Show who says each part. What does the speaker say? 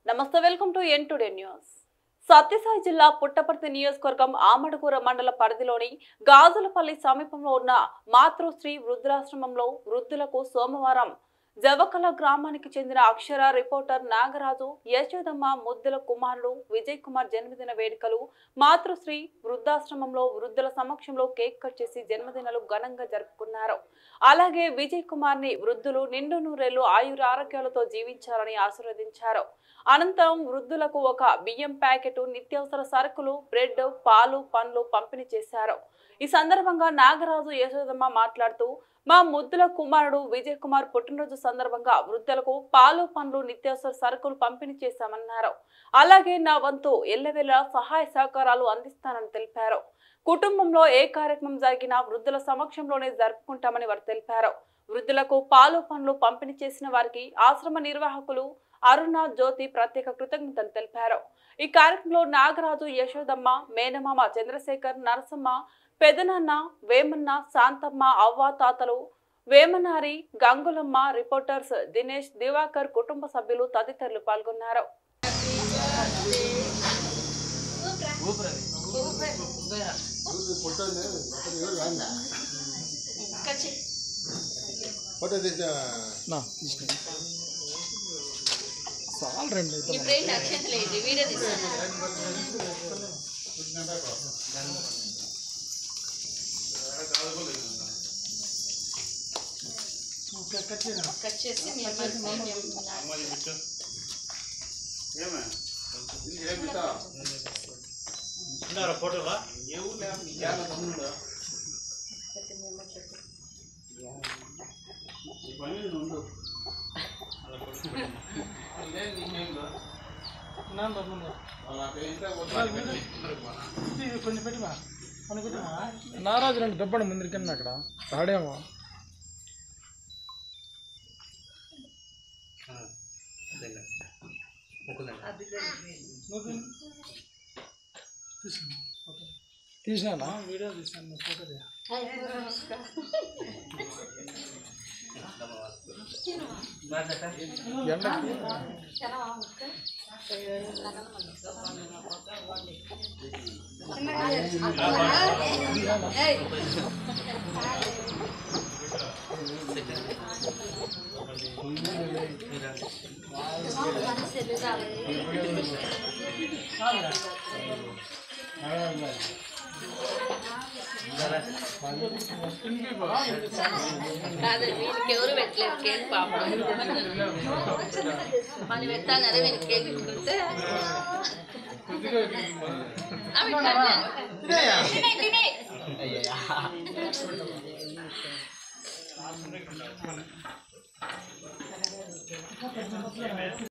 Speaker 1: నమస్తే welcome to N today news Sathya Sai జిల్లా పుట్టపర్తి నియోజకవర్గం ఆమడకూర మండల పరిధిలోని గాజులపల్లి సమీపంలో ఉన్న మాతృశ్రీ వృద్ధాశ్రమంలో వృద్ధులకు సోమవారం జవకల గ్రామానికి చెందిన అక్షర రిపోర్టర్ నాగరాజు యశోదమ్మ ముద్దుల కుమారుడు విజయ్ కుమార్ జన్మదిన వేడుకలు మాతృశ్రీ వృద్ధాశ్రమంలో వృద్ధుల సమక్షంలో కేక్ కట్ చేసి జన్మదినాలు ఘనంగా జరుపుకున్నారు అలాగే విజయ్ కుమార్ ని వృద్ధులు నిండు నూరేళ్లు ఆయుర ఆరోగ్యాలతో జీవించాలని ఆశీర్వదించారు అనంతరం వృద్ధులకు ఒక బియ్యం ప్యాకెట్ నిత్యావసర సరుకులు బ్రెడ్ పాలు పండ్లు పంపిణీ చేశారు ఈ సందర్భంగా నాగరాజు యశోదమ్మ మాట్లాడుతూ మా ముద్దుల కుమారుడు విజయ్ కుమార్ పుట్టినరోజు సందర్భంగా వృద్ధులకు పాలు పండ్లు నిత్యావసర సరుకులు పంపిణీ చేశామన్నారు అలాగే నా వంతు ఎల్లవెల్ల సహాయ సహకారాలు అందిస్తానని తెలిపారు కుటుంబంలో ఏ కార్యక్రమం జరిగినా వృద్ధుల సమక్షంలోనే జరుపుకుంటామని వారు తెలిపారు వృద్ధులకు పాలు పండ్లు పంపిణీ చేసిన వారికి ఆశ్రమ నిర్వాహకులు అరుణ జ్యోతి ప్రత్యేక కృతజ్ఞతలు తెలిపారు ఈ కార్యక్రమంలో నాగరాజు యశోదమ్మ మేనమామ చంద్రశేఖర్ నరసమ్మ పెదనాన్న వేమన్న శాంతమ్మ అవ్వ తాతలు వేమనారి గంగులమ్మ రిపోర్టర్స్ దినేష్ దివాకర్ కుటుంబ సభ్యులు తదితరులు పాల్గొన్నారు
Speaker 2: ఫోటో తీసిన
Speaker 3: నా తీసిన చాలు రెండు అయితే
Speaker 4: ఇప్పుడు ఏంటి అక్షంతలు ఏంటి వీడియో తీస్తాను కట్ చేసి మీ అమ్మాయికి మేము
Speaker 3: కొంచెం పెట్టివా అనుకుంటున్నా నారాజు రెండు దెబ్బడు ముందరికన్నా అక్కడ రాడేమో తీసినా వీడియో తీసాను ఫోటో ఎండకి
Speaker 4: కాదు వీళ్ళకి ఎవరు పెట్టలేదు కేక్ పాపం మనం పెట్టాం కదా వీళ్ళకి కేక్ ఇట్టుకుంటే అవి కట్ చేయండి.